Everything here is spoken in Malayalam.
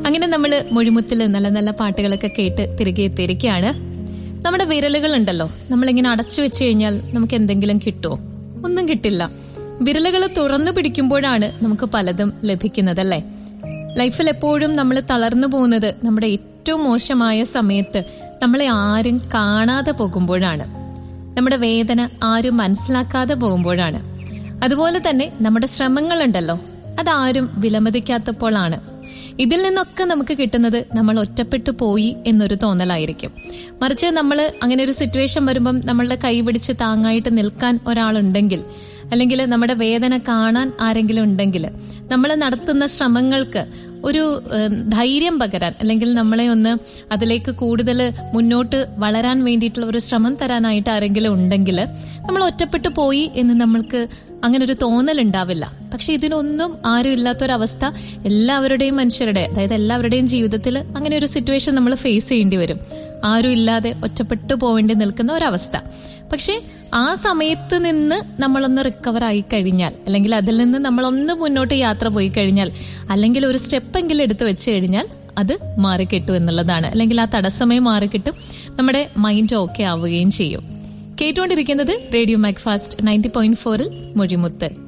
അങ്ങനെ നമ്മൾ മൊഴിമുത്തിൽ നല്ല നല്ല പാട്ടുകളൊക്കെ കേട്ട് തിരികെ എത്തിയിരിക്കുകയാണ് നമ്മുടെ വിരലുകൾ ഉണ്ടല്ലോ നമ്മളിങ്ങനെ അടച്ചു വെച്ച് കഴിഞ്ഞാൽ നമുക്ക് എന്തെങ്കിലും കിട്ടുമോ ഒന്നും കിട്ടില്ല വിരലുകൾ തുറന്നു പിടിക്കുമ്പോഴാണ് നമുക്ക് പലതും ലഭിക്കുന്നതല്ലേ ലൈഫിൽ എപ്പോഴും നമ്മൾ തളർന്നു പോകുന്നത് നമ്മുടെ ഏറ്റവും മോശമായ സമയത്ത് നമ്മളെ ആരും കാണാതെ പോകുമ്പോഴാണ് നമ്മുടെ വേദന ആരും മനസ്സിലാക്കാതെ പോകുമ്പോഴാണ് അതുപോലെ തന്നെ നമ്മുടെ ശ്രമങ്ങളുണ്ടല്ലോ അതാരും വിലമതിക്കാത്തപ്പോഴാണ് ഇതിൽ നിന്നൊക്കെ നമുക്ക് കിട്ടുന്നത് നമ്മൾ ഒറ്റപ്പെട്ടു പോയി എന്നൊരു തോന്നലായിരിക്കും മറിച്ച് നമ്മൾ അങ്ങനെ ഒരു സിറ്റുവേഷൻ വരുമ്പം നമ്മളുടെ കൈ പിടിച്ച് താങ്ങായിട്ട് നിൽക്കാൻ ഒരാളുണ്ടെങ്കിൽ അല്ലെങ്കിൽ നമ്മുടെ വേദന കാണാൻ ആരെങ്കിലും ഉണ്ടെങ്കിൽ നമ്മൾ നടത്തുന്ന ശ്രമങ്ങൾക്ക് ഒരു ഏഹ്, ധൈര്യം പകരാൻ അല്ലെങ്കിൽ നമ്മളെ ഒന്ന് അതിലേക്ക് കൂടുതൽ മുന്നോട്ട് വളരാൻ വേണ്ടിയിട്ടുള്ള ഒരു ശ്രമം തരാനായിട്ട് ആരെങ്കിലും ഉണ്ടെങ്കിൽ നമ്മൾ ഒറ്റപ്പെട്ടു പോയി എന്ന് നമ്മൾക്ക് അങ്ങനെ ഒരു തോന്നൽ ഉണ്ടാവില്ല പക്ഷെ ഇതിനൊന്നും ആരും ഇല്ലാത്തൊരവസ്ഥ എല്ലാവരുടെയും മനുഷ്യരുടെ അതായത് എല്ലാവരുടെയും ജീവിതത്തിൽ അങ്ങനെ ഒരു സിറ്റുവേഷൻ നമ്മൾ ഫേസ് ചെയ്യേണ്ടി വരും ആരും ഇല്ലാതെ ഒറ്റപ്പെട്ടു പോവേണ്ടി നിൽക്കുന്ന ഒരവസ്ഥ പക്ഷെ ആ സമയത്ത് നിന്ന് നമ്മളൊന്ന് റിക്കവർ ആയി കഴിഞ്ഞാൽ അല്ലെങ്കിൽ അതിൽ നിന്ന് നമ്മളൊന്ന് മുന്നോട്ട് യാത്ര പോയി കഴിഞ്ഞാൽ അല്ലെങ്കിൽ ഒരു സ്റ്റെപ്പെങ്കിലും എടുത്തു വെച്ച് കഴിഞ്ഞാൽ അത് മാറിക്കിട്ടും എന്നുള്ളതാണ് അല്ലെങ്കിൽ ആ തടസ്സമേ മാറിക്കിട്ടും നമ്മുടെ മൈൻഡ് ഓക്കെ ആവുകയും ചെയ്യും കേട്ടുകൊണ്ടിരിക്കുന്നത് റേഡിയോ മാക്ഫാസ്റ്റ് നയൻറ്റി പോയിന്റ് ഫോറിൽ മൊഴിമുത്ത്